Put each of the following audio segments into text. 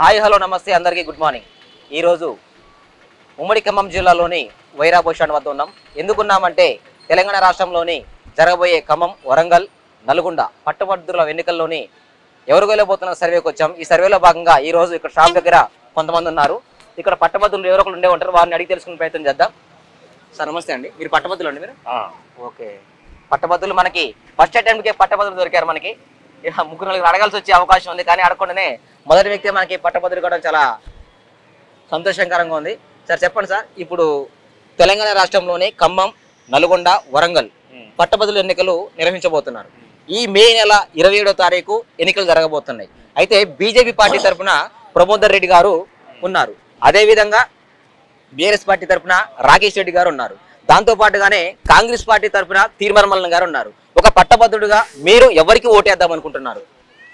Hi hello నమస్తే అందరికీ good morning ఈరోజు ఉమ్మడి ఖమ్మం జిల్లాలోని వైరా బస్ స్టాండ్ వద్ద ఉన్నాం ఎందుకున్నామంటే తెలంగాణ రాష్ట్రంలోని జరగబోయే ఖమ్మం వరంగల్ నల్గొండ పట్టభద్రుల ఎన్నికల్లోని ఎవరు వెళ్ళబోతున్న సర్వేకి వచ్చాం ఈ సర్వేలో భాగంగా ఈ రోజు ఇక్కడ షాప్ దగ్గర కొంతమంది ఉన్నారు ఇక్కడ పట్టభద్రులు ఎవరో ఒకరు ఉండే ఉంటారు వారిని అడిగి తెలుసుకునే ప్రయత్నం చేద్దాం సార్ నమస్తే అండి మీరు పట్టభద్రులు అండి మీరు ఓకే పట్టభద్రులు మనకి ఫస్ట్ అటెంప్ట్కే పట్టభద్రులు దొరికారు మనకి ఇక ముగ్గురు నలుగురు అడగాల్సి వచ్చే అవకాశం ఉంది కానీ అడగకుండానే మొదటి వ్యక్తి మనకి పట్టభద్రులు కూడా చాలా సంతోషకరంగా ఉంది సార్ చెప్పండి సార్ ఇప్పుడు తెలంగాణ రాష్ట్రంలోని ఖమ్మం నల్గొండ వరంగల్ పట్టభద్రుల ఎన్నికలు నిర్వహించబోతున్నారు ఈ మే నెల ఇరవై ఏడో తారీఖు ఎన్నికలు జరగబోతున్నాయి అయితే బీజేపీ పార్టీ తరఫున ప్రమోదర్ రెడ్డి గారు ఉన్నారు అదే విధంగా బీఆర్ఎస్ పార్టీ తరఫున రాకేష్ రెడ్డి గారు ఉన్నారు దాంతో పాటుగానే కాంగ్రెస్ పార్టీ తరఫున తీర్మర్మల్లన్ గారు ఉన్నారు ఒక పట్టభద్రుడుగా మీరు ఎవరికి ఓటేద్దాం అనుకుంటున్నారు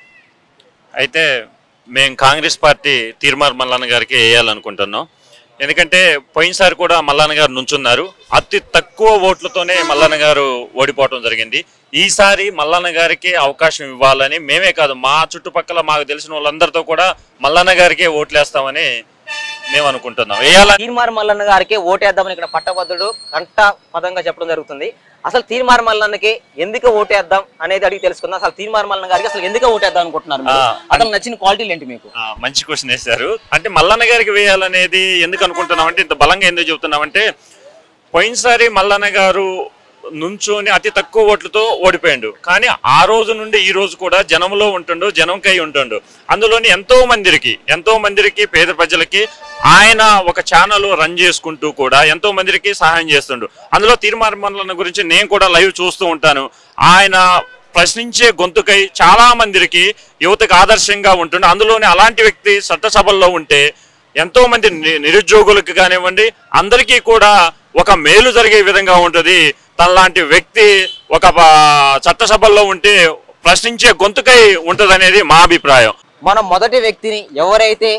అయితే మేము కాంగ్రెస్ పార్టీ తీర్మార్ మల్లన్న గారికి వేయాలనుకుంటున్నాం ఎందుకంటే పోయినసారి కూడా మల్లన్న గారు నుంచున్నారు అతి తక్కువ ఓట్లతోనే మల్లన్న గారు ఓడిపోవటం జరిగింది ఈసారి మల్లన్న గారికి అవకాశం ఇవ్వాలని మేమే కాదు మా చుట్టుపక్కల మాకు తెలిసిన వాళ్ళందరితో కూడా మల్లన్న గారికే ఓట్లేస్తామని మేము అనుకుంటున్నాం వేయాలని తీర్మార్ మల్లన్న గారికి ఓటేద్దామని ఇక్కడ పట్టభద్రుడు కంట పదంగా చెప్పడం జరుగుతుంది అసలు తీర్మార్ మల్లన్నకి ఎందుకు ఓటేద్దాం అనేది అడిగి తెలుసుకుందాం అసలు తీర్మార్ మల్లన్న గారికి అసలు ఎందుకు ఓటేద్దాం అనుకుంటున్నారు మీరు? ఆ, అతను నచ్చిన క్వాలిటీలు ఏంటి మీకు ఆ, మంచి క్వశ్చన్ వేశారు అంటే మల్లన్న గారికి వేయాలనేది ఎందుకు అనుకుంటున్నాం అంటే ఇంత బలంగా ఎందుకు చెబుతున్నామంటే పోయినసారి మల్లన్న గారు నుంచోని అతి తక్కువ ఓట్లతో ఓడిపోయాడు కానీ ఆ రోజు నుండి ఈ రోజు కూడా జనంలో ఉంటుండు జనంకై ఉంటుండు అందులోని ఎంతో మందికి ఎంతో మందికి పేద ప్రజలకి ఆయన ఒక ఛానల్ రన్ చేసుకుంటూ కూడా ఎంతో మందికి సహాయం చేస్తుండు అందులో తీర్మాన మల్లన్న గురించి నేను కూడా లైవ్ చూస్తూ ఉంటాను ఆయన ప్రశ్నించే గొంతుకై చాలా మందికి యువతకు ఆదర్శంగా ఉంటుండే అందులోనే అలాంటి వ్యక్తి చట్టసభల్లో ఉంటే ఎంతో మంది ని- నిరుద్యోగులకు కానివ్వండి అందరికీ కూడా ఒక మేలు జరిగే విధంగా ఉంటుంది తనలాంటి వ్యక్తి ఒక ప- చట్టసభల్లో ఉంటే ప్రశ్నించే గొంతుకై ఉంటదనేది మా అభిప్రాయం మనం మొదటి వ్యక్తిని ఎవరైతే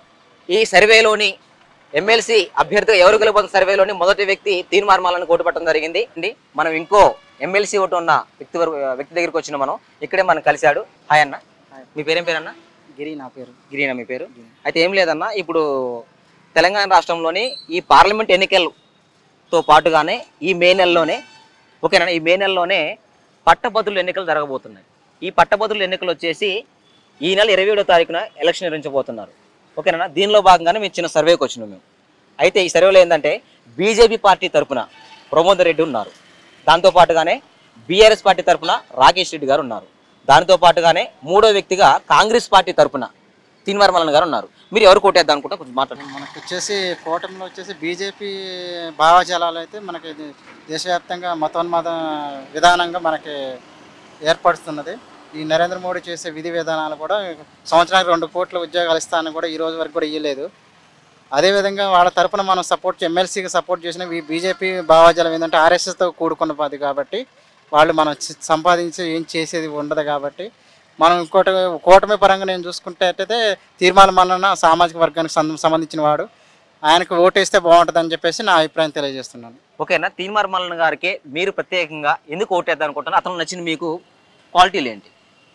ఈ సర్వేలోని ఎమ్మెల్సీ అభ్యర్థిగా ఎవరు గెలిపోతున్న సర్వేలోని మొదటి వ్యక్తి తీర్మార్ మల్లన్న ఓటు పట్టడం జరిగింది అండి మనం ఇంకో ఎమ్మెల్సీ ఓటు ఉన్న వ్యక్తి వరకు వ్యక్తి దగ్గరికి వచ్చిన మనం ఇక్కడే మనం కలిశాడు హాయ్ అన్న మీ పేరేం పేరన్నా గిరి నా పేరు గిరీనా మీ పేరు అయితే ఏం లేదన్నా ఇప్పుడు తెలంగాణ రాష్ట్రంలోని ఈ పార్లమెంట్ ఎన్నికలతో పాటుగానే ఈ మే నెలలోనే ఓకేనా ఈ మే నెలలోనే పట్టభద్రుల ఎన్నికలు జరగబోతున్నాయి ఈ పట్టభద్రుల ఎన్నికలు వచ్చేసి ఈ నెల ఇరవై ఏడో తారీఖున ఎలక్షన్ నిర్వహించబోతున్నారు ఓకేనా దీనిలో భాగంగానే మేము చిన్న సర్వేకి వచ్చినాం మేము అయితే ఈ సర్వేలో ఏంటంటే బీజేపీ పార్టీ తరఫున ప్రమోద్ రెడ్డి ఉన్నారు దాంతో పాటుగానే బీఆర్ఎస్ పార్టీ తరఫున రాకేష్ రెడ్డి గారు ఉన్నారు దానితో పాటుగానే మూడో వ్యక్తిగా కాంగ్రెస్ పార్టీ తరఫున తీన్మార్మలన్ గారు ఉన్నారు మీరు ఎవరు కొట్టేద్దాం అనుకుంటా కొంచెం మాట్లాడండి మనకు వచ్చేసి కూటమిలో వచ్చేసి బీజేపీ భావజాలాలు అయితే మనకి ఇది దేశవ్యాప్తంగా మతోన్మాద విధానంగా మనకి ఏర్పడుతున్నది ఈ నరేంద్ర మోడీ చేసే విధి విధానాలు కూడా సంవత్సరానికి రెండు కోట్ల ఉద్యోగాలు ఇస్తానని కూడా ఈ రోజు వరకు కూడా ఇవ్వలేదు అదేవిధంగా వాళ్ళ తరపున మనం సపోర్ట్ ఎమ్మెల్సీకి సపోర్ట్ చేసిన ఈ బీజేపీ భావజాలం ఏంటంటే ఆర్ఎస్ఎస్తో కూడుకున్న పది కాబట్టి వాళ్ళు మనం చి- సంపాదించి ఏం చేసేది ఉండదు కాబట్టి మనం ఇంకోటి కూటమి పరంగా నేను చూసుకుంటే అయితే తీర్మానం వలన సామాజిక వర్గానికి సంబంధ- సంబంధించిన వాడు ఆయనకు ఓటేస్తే బాగుంటుంది అని చెప్పేసి నా అభిప్రాయం తెలియజేస్తున్నాను ఓకేనా తీన్మార్మలన్ గారికి మీరు ప్రత్యేకంగా ఎందుకు ఓటేద్దాం అనుకుంటున్నారు అతను నచ్చిన మీకు క్వాలిటీలు ఏంటి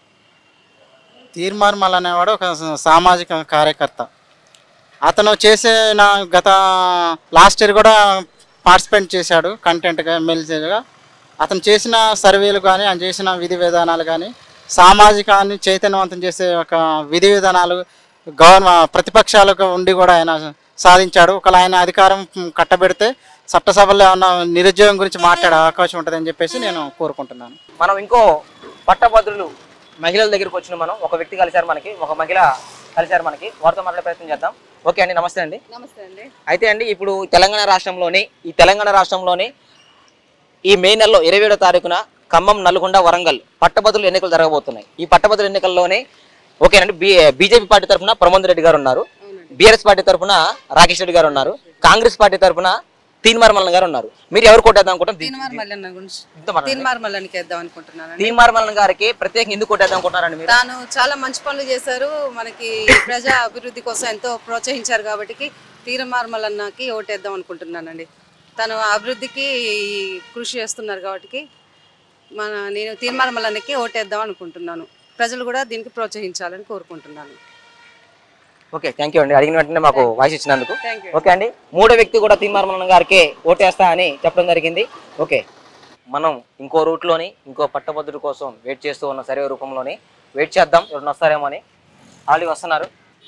తీర్మార్మల్ అనేవాడు ఒక స- సామాజిక కార్యకర్త అతను చేసే నా గత లాస్ట్ ఇయర్ కూడా పార్టిసిపేట్ చేశాడు కంటెంట్గా ఎమ్మెల్సీగా అతను చేసిన సర్వేలు కానీ ఆయన చేసిన విధి విధానాలు కానీ సామాజికాన్ని చైతన్యవంతం చేసే ఒక విధి విధానాలు గవర్న ప్రతిపక్షాలకు ఉండి కూడా ఆయన సాధించాడు ఒకవేళ ఆయన అధికారం కట్టబెడితే చట్టసభలో ఏమన్నా నిరుద్యోగం గురించి మాట్లాడే అవకాశం ఉంటుందని చెప్పేసి నేను కోరుకుంటున్నాను మనం ఇంకో పట్టభద్రులు మహిళల దగ్గరికి వచ్చిన మనం ఒక వ్యక్తి కలిశారు మనకి ఒక మహిళ కలిశారు మనకి వారితో మాట్లాడే ప్రయత్నం చేద్దాం ఓకే అండి నమస్తే అండి నమస్తే అండి అయితే అండి ఇప్పుడు తెలంగాణ రాష్ట్రంలోని ఈ తెలంగాణ రాష్ట్రంలోని ఈ మే నెలలో ఇరవై ఏడో తారీఖున ఖమ్మం నల్గొండ వరంగల్ పట్టభద్రుల ఎన్నికలు జరగబోతున్నాయి ఈ పట్టభద్రుల ఎన్నికల్లోనే ఓకేనండి బీ బీజేపీ పార్టీ తరఫున ప్రమోద్ రెడ్డి గారు ఉన్నారు అవునండి బీఆర్ఎస్ పార్టీ తరఫున రాకేష్ రెడ్డి గారు ఉన్నారు కాంగ్రెస్ పార్టీ తరఫున తీన్మార్మల్ గారు ఉన్నారు మీరు ఎవరు కొట్టేద్దాం అనుకుంటారు తీన్మార్ మల్లన్న గురించి ఇంత మాట్లాడండి. తీన్మార్ మల్లన్నకి వేద్దాం అనుకుంటున్నానండి తీన్మార్మల్ గారికి ప్రత్యేకంగా ఎందుకు కొట్టేద్దాం అనుకుంటున్నారండి మీరు తాను చాలా మంచి పనులు చేశారు మనకి ప్రజా అభివృద్ధి కోసం ఎంతో ప్రోత్సహించారు కాబట్టి తీన్మార్ మల్లన్నకి ఓటేద్దాం అనుకుంటున్నానండి తను అభివృద్ధికి కృషి చేస్తున్నారు కాబట్టి మన నేను తీన్మార్ మల్లన్నకి ఓటేద్దాం అనుకుంటున్నాను ప్రజలు కూడా దీనికి ప్రోత్సహించాలని కోరుకుంటున్నాను ఓకే థ్యాంక్ యూ అండి అడిగిన వెంటనే మాకు వాయిస్ ఇచ్చినందుకు థ్యాంక్ యూ ఓకే అండి మూడో వ్యక్తి కూడా తీన్మార్మలన్న గారికి ఓటేస్తా అని చెప్పడం జరిగింది ఓకే మనం ఇంకో రూట్లోని ఇంకో పట్టభద్రుడి కోసం వెయిట్ చేస్తూ ఉన్న సర్వే రూపంలోని వెయిట్ చేద్దాం ఎవరైనా వస్తారేమో అని ఆల్రెడీ వస్తున్నారు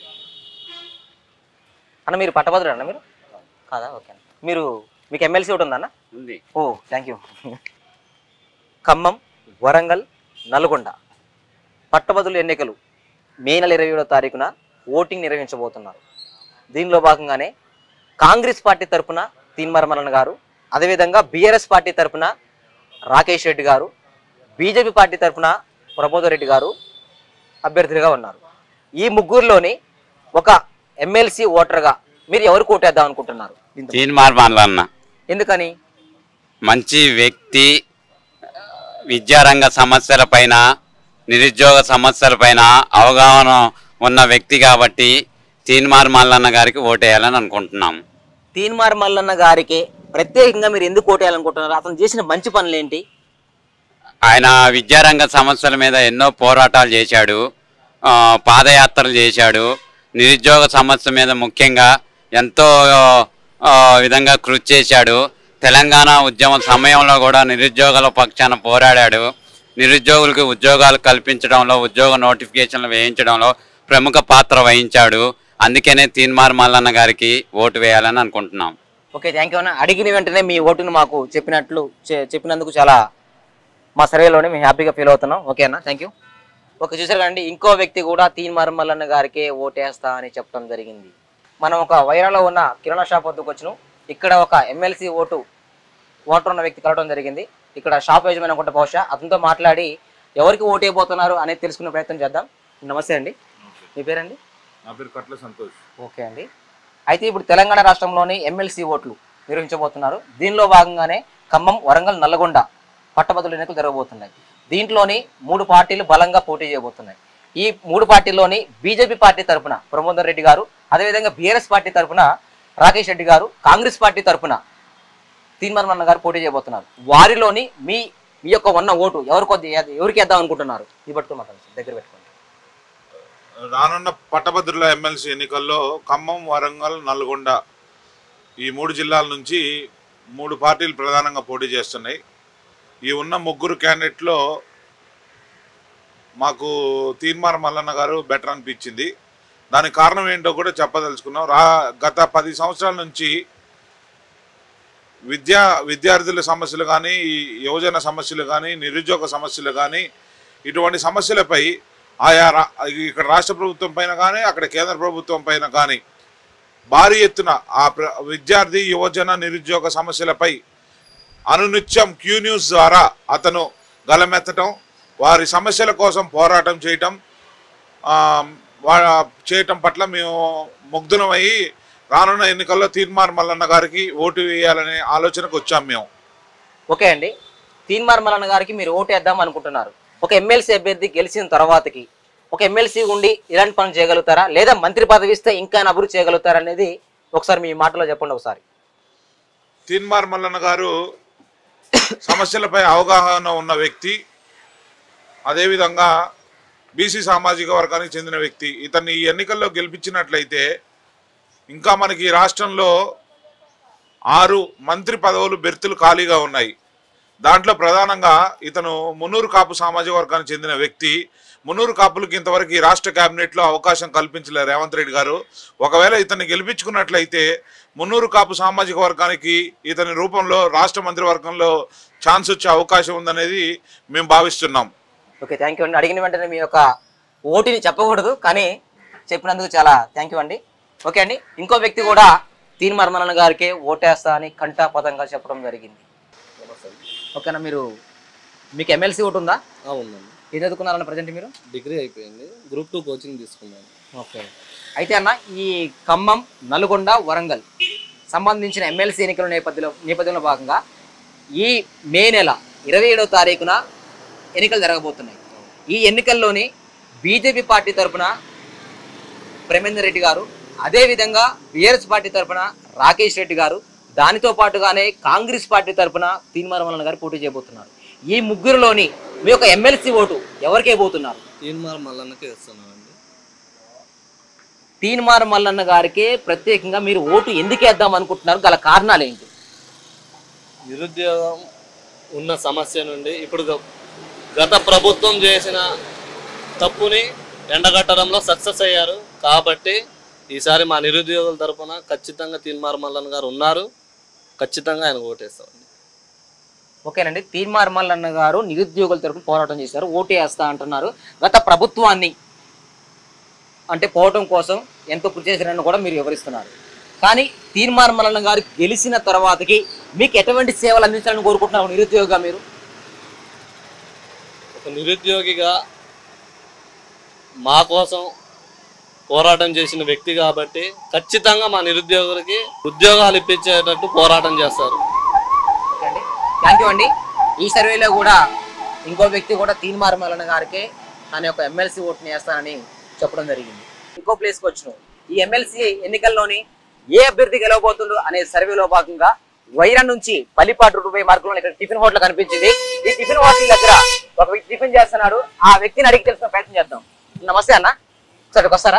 అన్న మీరు పట్టభద్రుడు అన్న మీరు కాదా ఓకే అన్న మీరు మీకు ఎమ్మెల్సీ ఒకటి ఉందన్న ఉంది ఓ థ్యాంక్ యూ ఖమ్మం వరంగల్ నల్గొండ పట్టభద్రుల ఎన్నికలు మే నెల ఇరవై ఏడో తారీఖున ఓటింగ్ నిర్వహించబోతున్నారు దీనిలో భాగంగానే కాంగ్రెస్ పార్టీ తరపున తీన్మరమరణ గారు అదేవిధంగా బీఆర్ఎస్ పార్టీ తరపున రాకేష్ రెడ్డి గారు బీజేపీ పార్టీ తరపున ప్రబోధ రెడ్డి గారు అభ్యర్థులుగా ఉన్నారు ఈ ముగ్గురులోని ఒక ఎమ్మెల్సీ ఓటర్గా మీరు ఎవరికి ఓటేద్దాం అనుకుంటున్నారు దీంతో? తీన్మార్ అన్న ఎందుకని మంచి వ్యక్తి విద్యారంగ సమస్యలపైన నిరుద్యోగ సమస్యలపైన అవగాహన ఉన్న వ్యక్తి కాబట్టి తీన్మార్ మల్లన్న గారికి ఓటేయాలని అనుకుంటున్నాం తీన్మార్ మల్లన్న గారికి ప్రత్యేకంగా మీరు ఎందుకు ఓటేయాలనుకుంటున్నారు అతను చేసిన మంచి పనులు ఏంటి ఆయన విద్యారంగ సమస్యల మీద ఎన్నో పోరాటాలు చేశాడు ఆ, పాదయాత్రలు చేశాడు నిరుద్యోగ సమస్య మీద ముఖ్యంగా ఎంతో ఆ, విధంగా కృషి చేశాడు తెలంగాణ ఉద్యమ సమయంలో కూడా నిరుద్యోగుల పక్షాన పోరాడాడు నిరుద్యోగులకు ఉద్యోగాలు కల్పించడంలో ఉద్యోగ నోటిఫికేషన్లు వేయించడంలో ప్రముఖ పాత్ర వహించాడు అందుకనే తీన్మార్ మల్లన్న గారికి ఓటు వేయాలని అనుకుంటున్నాం ఓకే థ్యాంక్ యూ అన్న అడిగిన వెంటనే మీ ఓటును మాకు చెప్పినట్లు చె- చెప్పినందుకు చాలా మా సర్వేలోనే మేము హ్యాపీగా ఫీల్ అవుతున్నాం ఓకే అన్న థ్యాంక్ యూ ఓకే చూసారు కదండి ఇంకో వ్యక్తి కూడా తీన్మార్ మల్లన్న గారికే ఓటేస్తా అని చెప్పడం జరిగింది మనం ఒక వైరాలో ఉన్న కిరాణా షాప్ వద్దకు వచ్చినాం ఇక్కడ ఒక ఎమ్మెల్సీ ఓటు ఓటర్ ఉన్న వ్యక్తి కలవడం జరిగింది ఇక్కడ షాప్ యజమాని అనుకుంటే బహుశా అతనితో మాట్లాడి ఎవరికి ఓటు వేయబోతున్నారు అనేది తెలుసుకునే ప్రయత్నం చేద్దాం నమస్తే అండి మీ పేరండి నా పేరు కట్ల సంతోష్ ఓకే అండి అయితే ఇప్పుడు తెలంగాణ రాష్ట్రంలోని ఎమ్మెల్సీ ఓట్లు నిర్వహించబోతున్నారు దీనిలో భాగంగానే ఖమ్మం వరంగల్ నల్లగొండ పట్టభద్రుల ఎన్నికలు జరగబోతున్నాయి దీంట్లోని మూడు పార్టీలు బలంగా పోటీ చేయబోతున్నాయి ఈ మూడు పార్టీల్లోని బీజేపీ పార్టీ తరపున ప్రమోదర్ రెడ్డి గారు అదేవిధంగా బీఆర్ఎస్ పార్టీ తరపున రాకేష్ రెడ్డి గారు కాంగ్రెస్ పార్టీ తరపున తీన్మర్మన్న గారు పోటీ చేయబోతున్నారు వారిలోని మీ మీ యొక్క ఉన్న ఓటు ఎవరికి వద్ద- ఎవరికి వేద్దాం అనుకుంటున్నారు ఇది పట్టుకుని మాట్లాడండి దగ్గర పెట్టుకోండి రానున్న పట్టభద్రుల ఎమ్మెల్సీ ఎన్నికల్లో ఖమ్మం వరంగల్ నల్గొండ ఈ మూడు జిల్లాల నుంచి మూడు పార్టీలు ప్రధానంగా పోటీ చేస్తున్నాయి ఈ ఉన్న ముగ్గురు క్యాండిడేట్లో మాకు తీర్మార్ మల్లన్న గారు బెటర్ అనిపించింది దానికి కారణం ఏంటో కూడా చెప్పదలుచుకున్నాం రా గత పది సంవత్సరాల నుంచి విద్యా విద్యార్థుల సమస్యలు కానీ యువజన సమస్యలు కానీ నిరుద్యోగ సమస్యలు కానీ ఇటువంటి సమస్యలపై ఆయా రా- ఇక్కడ రాష్ట్ర ప్రభుత్వం పైన కానీ అక్కడ కేంద్ర ప్రభుత్వం పైన కానీ భారీ ఎత్తున ఆ ప్ర- విద్యార్థి యువజన నిరుద్యోగ సమస్యలపై అనునిత్యం క్యూ న్యూస్ ద్వారా అతను గలమెత్తటం వారి సమస్యల కోసం పోరాటం చేయటం ఆ, వా- చేయటం పట్ల మేము ముగ్ధులమయ్యి రానున్న ఎన్నికల్లో తీర్మార్ మల్లన్న గారికి ఓటు వేయాలనే ఆలోచనకు వచ్చాం మేము ఓకే అండి తీన్మార్ మల్లన్న గారికి మీరు ఓటు వేద్దాం అనుకుంటున్నారు ఒక ఎమ్మెల్సీ అభ్యర్థి గెలిచిన తర్వాతకి ఒక ఎమ్మెల్సీ ఉండి ఇలాంటి పనులు చేయగలుగుతారా లేదా మంత్రి పదవి ఇస్తే ఇంకా అభివృద్ధి చేయగలుగుతారా అనేది ఒకసారి మీ మాటలో చెప్పండి ఒకసారి తీన్మార్ మల్లన్న గారు సమస్యలపై అవగాహన ఉన్న వ్యక్తి అదేవిధంగా బీసీ సామాజిక వర్గానికి చెందిన వ్యక్తి ఇతన్ని ఈ ఎన్నికల్లో గెలిపించినట్లయితే ఇంకా మనకి ఈ రాష్ట్రంలో ఆరు మంత్రి పదవులు బెర్తులు ఖాళీగా ఉన్నాయి దాంట్లో ప్రధానంగా ఇతను మున్నూరు కాపు సామాజిక వర్గానికి చెందిన వ్యక్తి మున్నూరు కాపులకి ఇంతవరకు ఈ రాష్ట్ర కేబినెట్లో అవకాశం కల్పించలేదు రేవంత్ రెడ్డి గారు ఒకవేళ ఇతన్ని గెలిపించుకున్నట్లయితే మున్నూరు కాపు సామాజిక వర్గానికి ఇతని రూపంలో రాష్ట్ర మంత్రివర్గంలో ఛాన్స్ వచ్చే అవకాశం ఉందనేది మేము భావిస్తున్నాం ఓకే థ్యాంక్ యూ అండి అడిగిన వెంటనే మీ యొక్క ఓటుని చెప్పకూడదు కానీ చెప్పినందుకు చాలా థ్యాంక్ యూ అండి ఓకే అండి ఇంకో వ్యక్తి కూడా తీన్మార్ మల్లన్న గారికి ఓటేస్తా అని కంఠాపదంగా చెప్పడం జరిగింది ఓకేనా మీరు మీకు ఎమ్మెల్సీ ఓటు ఉందా ఆ, ఉందండి ఏం చదువుకున్నారన్న ప్రజెంట్ మీరు డిగ్రీ అయిపోయింది గ్రూప్ టూ కోచింగ్ తీసుకున్నాను ఓకే అయితే అన్న ఈ ఖమ్మం నల్గొండ వరంగల్ సంబంధించిన ఎమ్మెల్సీ ఎన్నికల నేపథ్యంలో నేపథ్యంలో భాగంగా ఈ మే నెల ఇరవై ఏడవ తారీఖున ఎన్నికలు జరగబోతున్నాయి ఈ ఎన్నికల్లోని బీజేపీ పార్టీ తరపున ప్రేమేందర్ రెడ్డి గారు అదేవిధంగా బీఆర్ఎస్ పార్టీ తరపున రాకేష్ రెడ్డి గారు దానితో పాటుగానే కాంగ్రెస్ పార్టీ తరపున తీన్మారమల్లన్న గారు పోటీ చేయబోతున్నారు ఈ ముగ్గురులోని మీ యొక్క ఎమ్మెల్సీ ఓటు ఎవరికే పోతున్నారు తీన్మార్ మల్లన్నకే ఇస్తున్నానండి తీన్మార్ మల్లన్న గారికి ప్రత్యేకంగా మీరు ఓటు ఎందుకు వేద్దాం అనుకుంటున్నారు గల కారణాలు ఏంటి నిరుద్యోగం ఉన్న సమస్య నుండి ఇప్పుడు గ- గత ప్రభుత్వం చేసిన తప్పుని ఎండగట్టడంలో సక్సెస్ అయ్యారు కాబట్టి ఈసారి మా నిరుద్యోగుల తరపున ఖచ్చితంగా తీన్మార్ మల్లన్ గారు ఉన్నారు ఖచ్చితంగా ఆయన ఓటేస్తామండి ఓకేనండి తీన్మార్ మల్లన్న గారు నిరుద్యోగుల తరపున పోరాటం చేశారు ఓటు వేస్తా అంటున్నారు గత ప్రభుత్వాన్ని అంటే పోవటం కోసం ఎంతో కృషి చేశారని కూడా మీరు వివరిస్తున్నారు కానీ తీన్మార్ మల్లన్న గారు గెలిచిన తర్వాతకి మీకు ఎటువంటి సేవలు అందించాలని కోరుకుంటున్నారు నిరుద్యోగిగా మీరు ఒక నిరుద్యోగిగా మా కోసం పోరాటం చేసిన వ్యక్తి కాబట్టి ఖచ్చితంగా మా నిరుద్యోగులకి ఉద్యోగాలు ఇప్పించేటట్టు పోరాటం చేస్తారు ఓకే అండి థ్యాంక్ యూ అండి ఈ సర్వేలో కూడా ఇంకో వ్యక్తి కూడా తీన్మార్ మల్లన్న గారికి తన యొక్క ఎమ్మెల్సీ ఓటుని వేస్తానని చెప్పడం జరిగింది ఇంకో ప్లేస్కి వచ్చిన ఈ ఎమ్మెల్సీ ఎన్నికల్లోని ఏ అభ్యర్థి గెలవబోతుందో అనే సర్వేలో భాగంగా వైరం నుంచి పల్లిపాటు రూపాయి మార్గంలో ఇక్కడ టిఫిన్ హోటల్ కనిపించింది ఈ టిఫిన్ హోటల్ దగ్గర ఒక వ్యక్తి టిఫిన్ చేస్తున్నాడు ఆ వ్యక్తిని అడిగి తెలుసుకునే ప్రయత్నం చేద్దాం నమస్తే అన్న సరే వస్తారా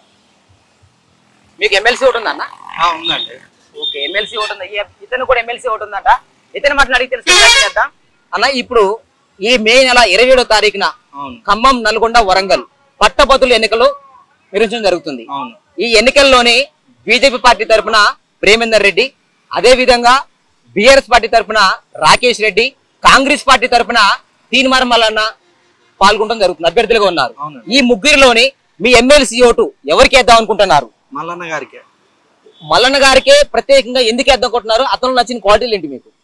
మీకు ఎమ్మెల్సీ ఓటు ఉందా అన్న ఉందండి ఓకే ఎమ్మెల్సీ ఓటు ఉంది ఈ- ఇతను కూడా ఎమ్మెల్సీ ఓటు ఉందంట ఇతను మాటలు అడిగి తెలుసు ప్రయత్నం చేద్దాం అన్న ఇప్పుడు ఈ మే నెల ఇరవై ఏడో తారీఖున అవును ఖమ్మం నల్గొండ వరంగల్ పట్టభద్రుల ఎన్నికలు నిర్వహించడం జరుగుతుంది అవును ఈ ఎన్నికల్లోనే బీజేపీ పార్టీ తరఫున ప్రేమేందర్ రెడ్డి అదే విధంగా బిఆర్ఎస్ పార్టీ తరఫున రాకేష్ రెడ్డి కాంగ్రెస్ పార్టీ తరఫున తీన్మార్ మల్లన్న పాల్గొనడం జరుగుతుంది అభ్యర్థులుగా ఉన్నారు అవును. ఈ ముగ్గురిలోని మీ ఎమ్మెల్సీ ఓటు ఎవరికి వేద్దాం అనుకుంటున్నారు మల్లన్న గారికి మల్లన్న గారికే ప్రత్యేకంగా ఎందుకు వేద్దాం అనుకుంటున్నారు అతను నచ్చిన క్వాలిటీలు ఏంటి మీకు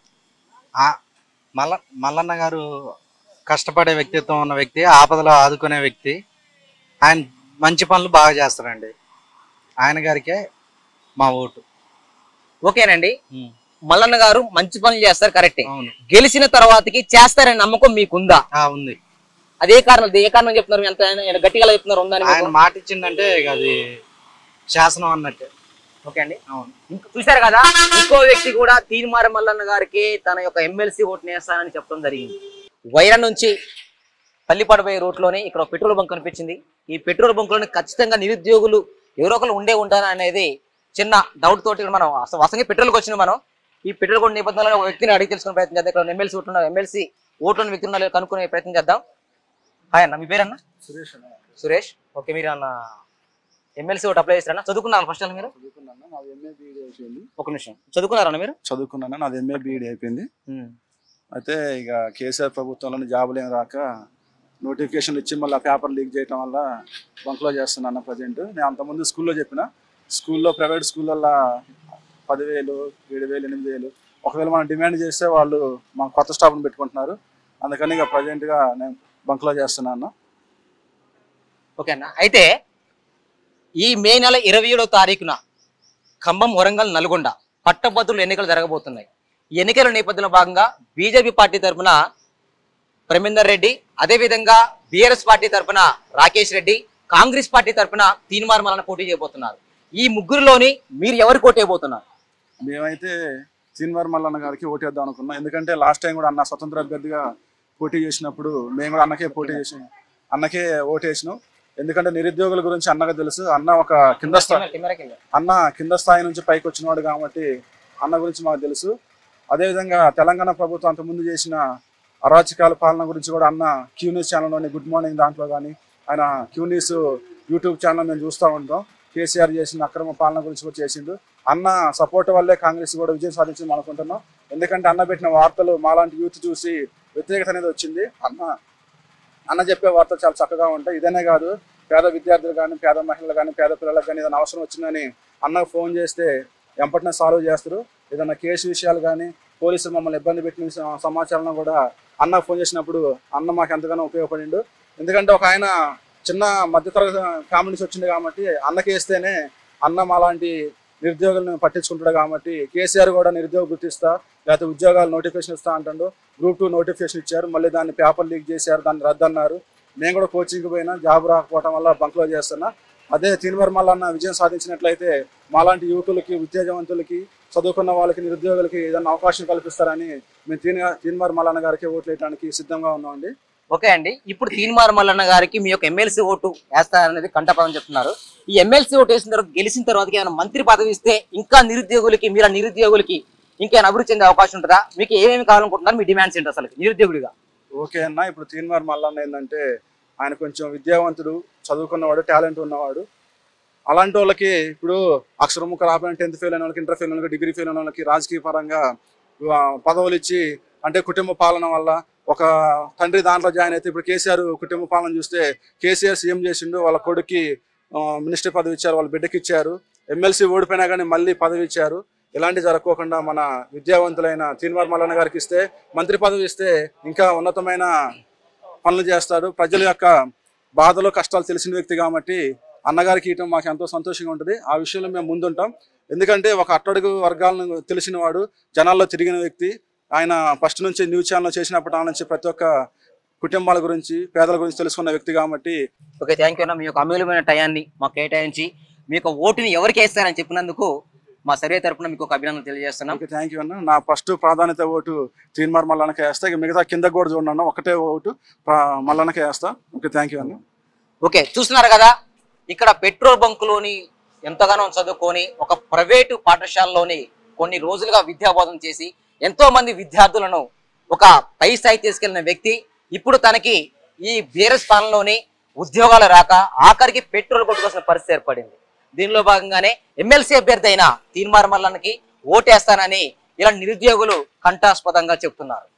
మల్ల మల్లన్న గారు కష్టపడే వ్యక్తిత్వం ఉన్న వ్యక్తి ఆపదలో ఆదుకునే వ్యక్తి ఆయన మంచి పనులు బాగా చేస్తారండి ఆయన గారికే మా ఓటు ఓకేనండి మల్లన్న గారు మంచి పనులు చేస్తారు కరెక్టే అవును గెలిచిన తర్వాతకి చేస్తారనే నమ్మకం మీకుందా ఆ, ఉంది అదే కారణం ఏ కారణం చెప్తున్నారు ఎంత ఆయన గట్టిగా చెప్తున్నారు ఉందని ఆయన మాట ఇచ్చిందంటే ఇక అది శాసనం అన్నట్టే ఓకే అండి అవును ఇంక చూశారు కదా ఇంకో వ్యక్తి కూడా తీన్మార మల్లన్న గారికి తన యొక్క ఎమ్మెల్సీ ఓటుని వేస్తానని చెప్పడం జరిగింది వైరం నుంచి పల్లిపాడు పోయే రోడ్లోనే ఇక్కడ ఒక పెట్రోల్ బంక్ కనిపించింది ఈ పెట్రోల్ బంక్ లోనే ఖచ్చితంగా నిరుద్యోగులు ఎవరో ఒకరు ఉండే ఉంటారా అనేది చిన్న డౌట్ తోటి మనం అసలు వసంగి పెట్రోల్కి వచ్చిన మనం ఈ పెట్రోల్ కూడా నేపథ్యంలో ఒక వ్యక్తిని అడిగి తెలుసుకునే ప్రయత్నం చేద్దాం ఇక్కడ ఎమ్మెల్సీ ఓటు ఎమ్మెల్సీ ఓటు వ్యక్తి ఉన్నా లేదో కనుక్కునే ప్రయత్నం చేద్దాం హాయ్ అన్న మీ పేరన్నా సురేష్ సురేష్ ఓకే మీరు అన్న ఎమ్మెల్సీ ఓటు అప్లై చేస్తారన్నా చదువుకున్నారా ఫస్ట్ మీరు చదువుకున్నాను నాది ఎంఏ బీఈడి అయిపోయింది ఒక నిమిషం చదువుకున్నారన్న మీరు చదువుకున్నాను నాది ఎంఏ బీఈడి అయిపోయింది అయితే ఇక కేసీఆర్ ప్రభుత్వంలో జాబులు ఏం రాక నోటిఫికేషన్ ఇచ్చి మళ్ళీ పేపర్ లీక్ చేయడం వల్ల బంక్లో చేస్తున్నాను ప్రజెంట్ నేను అంతకుముందు స్కూల్లో చెప్పిన స్కూల్లో ప్రైవేట్ స్కూళ్ళల్లో పదివేలు ఏడు వేలు ఎనిమిది వేలు ఒకవేళ మనం డిమాండ్ చేస్తే వాళ్ళు మా కొత్త స్టాఫ్ని పెట్టుకుంటున్నారు అందుకని ఇక ప్రజెంట్గా నేను బంక్లో చేస్తున్నాను ఓకే అన్న అయితే ఈ మే నెల ఇరవై ఏడో తారీఖున ఖమ్మం వరంగల్ నల్గొండ పట్టభద్రులు ఎన్నికలు జరగబోతున్నాయి ఈ ఎన్నికల నేపథ్యంలో భాగంగా బీజేపీ పార్టీ తరఫున ప్రమేందర్ రెడ్డి అదేవిధంగా బీఆర్ఎస్ పార్టీ తరఫున రాకేష్ రెడ్డి కాంగ్రెస్ పార్టీ తరఫున తీన్మార్ మలన పోటీ చేయబోతున్నారు ఈ ముగ్గురులోని మీరు ఎవరు కోటేయబోతున్నారు మేమైతే సీనివార్ మల్లన్న గారికి ఓటేద్దాం అనుకున్నాం ఎందుకంటే లాస్ట్ టైం కూడా అన్న స్వతంత్ర అభ్యర్థిగా పోటీ చేసినప్పుడు మేము కూడా అన్నకే పోటీ చేసి అన్నకే ఓటేసినాం ఎందుకంటే నిరుద్యోగుల గురించి అన్నకు తెలుసు అన్న ఒక కింద స్థాయి అన్న కింద స్థాయి నుంచి పైకి వచ్చినవాడు కాబట్టి అన్న గురించి మాకు తెలుసు అదేవిధంగా తెలంగాణ ప్రభుత్వం అంతకుముందు చేసిన అరాచకాల పాలన గురించి కూడా అన్న క్యూ న్యూస్ ఛానల్లోని గుడ్ మార్నింగ్ దాంట్లో కానీ ఆయన క్యూ న్యూస్ యూట్యూబ్ ఛానల్ మేము చూస్తూ ఉంటాం కేసీఆర్ చేసిన అక్రమ పాలన గురించి కూడా చేసిండు అన్న సపోర్ట్ వల్లే కాంగ్రెస్ కూడా విజయం సాధించింది అనుకుంటున్నాం ఎందుకంటే అన్న పెట్టిన వార్తలు మాలాంటి యూత్ చూసి వ్యతిరేకత అనేది వచ్చింది అన్న అన్న చెప్పే వార్తలు చాలా చక్కగా ఉంటాయి ఇదనే కాదు పేద విద్యార్థులు కానీ పేద మహిళలు కానీ పేద పిల్లలకు కానీ ఏదైనా అవసరం వచ్చిందని అన్నకు ఫోన్ చేస్తే ఎంపటినే సాల్వ్ చేస్తారు ఏదైనా కేసు విషయాలు కానీ పోలీసులు మమ్మల్ని ఇబ్బంది పెట్టిన స- సమాచారం కూడా అన్నకు ఫోన్ చేసినప్పుడు అన్న మాకు ఎంతగానో ఉపయోగపడిండు ఎందుకంటే ఒక ఆయన చిన్న మధ్యతరగతి ఫ్యామిలీ నుంచి వచ్చింది కాబట్టి అన్నకి వేస్తేనే అన్న మాలాంటి నిరుద్యోగులను పట్టించుకుంటాడు కాబట్టి కేసీఆర్ కూడా నిరుద్యోగ గుర్తిస్తా లేకపోతే ఉద్యోగాలు నోటిఫికేషన్ ఇస్తా అంటాడు గ్రూప్ టూ నోటిఫికేషన్ ఇచ్చారు మళ్ళీ దాన్ని పేపర్ లీక్ చేశారు దాన్ని రద్దన్నారు నేను కూడా కోచింగ్కి పోయినా జాబ్ రాకపోవడం వల్ల బంక్లో చేస్తున్నా అదే తీన్మర్ మల్లన్న విజయం సాధించినట్లయితే మాలాంటి యువకులకి ఉత్తేజవంతులకి చదువుకున్న వాళ్ళకి నిరుద్యోగులకి ఏదైనా అవకాశం కల్పిస్తారని మేము తీన్ తీన్మర్ మల్లన్న గారికి ఓట్లు వేయడానికి సిద్ధంగా ఉన్నామండి ఓకే అండి ఇప్పుడు తీన్మార్ మల్లన్న గారికి మీ యొక్క ఎమ్మెల్సీ ఓటు వేస్తారనేది కంటపదం చెప్తున్నారు ఈ ఎమ్మెల్సీ ఓటు వేసిన తర్వాత గెలిచిన తర్వాత ఏమైనా మంత్రి పదవి ఇస్తే ఇంకా నిరుద్యోగులకి మీరు ఆ నిరుద్యోగులకి ఇంకేమైనా అభివృద్ధి చెందే అవకాశం ఉంటుందా మీకు ఏమేమి కావాలనుకుంటున్నారు మీ డిమాండ్స్ ఏంటి అసలు నిరుద్యోగుడిగా ఓకే అన్న ఇప్పుడు తీన్మార్ మల్లన్న ఏంటంటే ఆయన కొంచెం విద్యావంతుడు చదువుకున్నవాడు టాలెంట్ ఉన్నవాడు అలాంటి వాళ్ళకి ఇప్పుడు అక్షరం ముక్క రాబోయే టెన్త్ ఫెయిల్ అయిన వాళ్ళకి ఇంటర్ ఫెయిల్ అయిన వాళ్ళకి డిగ్రీ ఫెయిల్ అయిన వాళ్ళకి రాజకీయ పరంగా ఆ, పదవులు ఇచ్చి అంటే కుటుంబ పాలన వల్ల ఒక తండ్రి దాంట్లో జాయిన్ అయితే ఇప్పుడు కేసీఆర్ కుటుంబ పాలన చూస్తే కేసీఆర్ సీఎం చేసిండు వాళ్ళ కొడుక్కి మినిస్టర్ పదవి ఇచ్చారు వాళ్ళ బిడ్డకి ఇచ్చారు ఎమ్మెల్సీ ఓడిపోయినా కానీ మళ్ళీ పదవి ఇచ్చారు ఇలాంటి జరగకోకుండా మన విద్యావంతులైన తీన్మార్ మల్లన్న గారికి ఇస్తే మంత్రి పదవి ఇస్తే ఇంకా ఉన్నతమైన పనులు చేస్తాడు ప్రజల యొక్క బాధలు కష్టాలు తెలిసిన వ్యక్తి కాబట్టి అన్నగారికి ఇవ్వటం మాకు ఎంతో సంతోషంగా ఉంటుంది ఆ విషయంలో మేము ముందుంటాం ఎందుకంటే ఒక అట్టడుగు వర్గాలను తెలిసిన వాడు జనాల్లో తిరిగిన వ్యక్తి ఆయన ఫస్ట్ నుంచి న్యూస్ ఛానల్ చేసినప్పటి నుంచి ప్రతి ఒక్క కుటుంబాల గురించి పేదల గురించి తెలుసుకున్న వ్యక్తి కాబట్టి ఓకే థ్యాంక్ యూ అన్న మీ యొక్క అమూల్యమైన టయాన్ని మాకు కేటాయించి మీ యొక్క ఓటుని ఎవరికి వేస్తారని చెప్పినందుకు మా సర్వే తరపున మీకు ఒక అభినందన తెలియజేస్తున్నాం ఓకే థ్యాంక్ యూ అన్న నా ఫస్ట్ ప్రాధాన్యత ఓటు తీన్మార్ మల్లన్నకే వేస్తా ఇక మిగతా కింద కూడా చూడండి అన్న ఒకటే ఓటు ప్రా- మల్లన్నకే వేస్తా ఓకే థ్యాంక్ యూ అన్న ఓకే చూస్తున్నారు కదా ఇక్కడ పెట్రోల్ బంకులోని ఎంతగానో చదువుకొని ఒక ప్రైవేటు పాఠశాలలోని కొన్ని రోజులుగా విద్యాబోధన చేసి ఎంతో మంది విద్యార్థులను ఒక పై స్థాయి తీసుకెళ్లిన వ్యక్తి ఇప్పుడు తనకి ఈ వేరే స్థానంలోని ఉద్యోగాలు రాక ఆఖరికి పెట్రోల్ కొట్టుకోవాల్సిన పరిస్థితి ఏర్పడింది దీనిలో భాగంగానే ఎమ్మెల్సీ అభ్యర్థి అయిన తీన్మార్ మల్లన్నకి ఓటేస్తానని ఇలా నిరుద్యోగులు కంఠాస్పదంగా చెప్తున్నారు